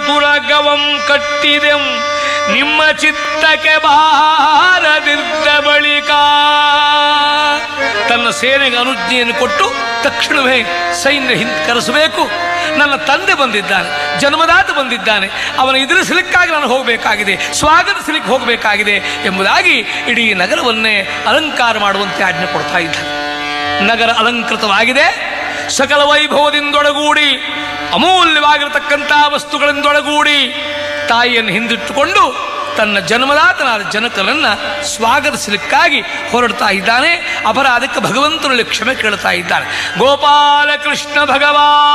ದುರಗವಂ ಕಟ್ಟಿದೆಂ ನಿಮ್ಮ ಚಿತ್ತಕ್ಕೆ ಬಾರದಿದ್ದ ಬಳಿಕ ತನ್ನ ಸೇನೆಗೆ ಅನುಜ್ಞೆಯನ್ನು ಕೊಟ್ಟು ತಕ್ಷಣವೇ ಸೈನ್ಯ ಹಿಂದೆ ಕರೆಸಬೇಕು ನನ್ನ ತಂದೆ ಬಂದಿದ್ದಾನೆ ಜನ್ಮದಾತ ಬಂದಿದ್ದಾನೆ ಅವನ ಎದುರಿಸಲಿಕ್ಕಾಗಿ ನಾನು ಹೋಗಬೇಕಾಗಿದೆ ಸ್ವಾಗತಿಸಲಿಕ್ಕೆ ಹೋಗಬೇಕಾಗಿದೆ ಎಂಬುದಾಗಿ ಇಡೀ ನಗರವನ್ನೇ ಅಲಂಕಾರ ಮಾಡುವಂತೆ ಆಜ್ಞೆ ಕೊಡ್ತಾ ಇದ್ದಾನೆ ನಗರ ಅಲಂಕೃತವಾಗಿದೆ ಸಕಲ ವೈಭವದಿಂದೊಡಗೂಡಿ ಅಮೂಲ್ಯವಾಗಿರತಕ್ಕಂಥ ವಸ್ತುಗಳಿಂದೊಳಗೂಡಿ ತಾಯಿಯನ್ನು ಹಿಂದಿಟ್ಟುಕೊಂಡು ತನ್ನ ಜನ್ಮದಾತನಾದ ಜನಕನನ್ನ ಸ್ವಾಗತಿಸಲಿಕ್ಕಾಗಿ ಹೊರಡ್ತಾ ಇದ್ದಾನೆ ಅಪರಾಧಕ್ಕೆ ಭಗವಂತನಲ್ಲಿ ಕ್ಷಮೆ ಕೇಳ್ತಾ ಇದ್ದಾನೆ ಗೋಪಾಲ ಕೃಷ್ಣ ಭಗವಾ